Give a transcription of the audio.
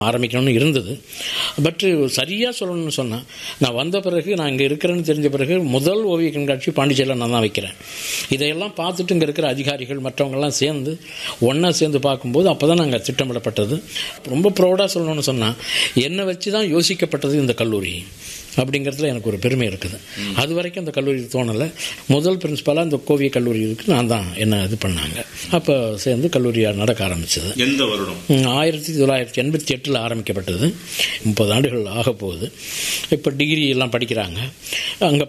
ஆரம்பிக்கணும்னு இருந்தது பட் சரியாக சொல்லணும்னு சொன்னால் நான் வந்த பிறகு நான் இங்கே இருக்கிறேன்னு தெரிஞ்ச பிறகு முதல் ஓவிய கண்காட்சி பாண்டிச்சேரியில் நான் தான் வைக்கிறேன் இதையெல்லாம் பார்த்துட்டு இங்கே இருக்கிற அதிகாரிகள் மற்றவங்கெல்லாம் சேர்ந்து ஒன்றா சேர்ந்து பார்க்கும்போது அப்போ தான் நாங்கள் திட்டமிடப்பட்டது ரொம்ப ப்ரௌடாக சொல்லணும்னு சொன்னால் என்னை வச்சு தான் யோசிக்கப்பட்டது இந்த கல்லூரி அப்படிங்கிறதுல எனக்கு ஒரு பெருமை இருக்குது அது வரைக்கும் அந்த கல்லூரி தோணலை முதல் பிரின்ஸ்பலாக இந்த கோவிய கல்லூரிக்கு நான் தான் என்ன இது பண்ணாங்க அப்போ சேர்ந்து கல்லூரியாக நடக்க ஆரம்பிச்சது எந்த வருடம் ம், ஆயிரத்தி தொள்ளாயிரத்தி எண்பத்தி எட்டில் ஆரம்பிக்கப்பட்டது முப்பது ஆண்டுகள் ஆக போகுது இப்போ டிகிரி எல்லாம் படிக்கிறாங்க அங்கே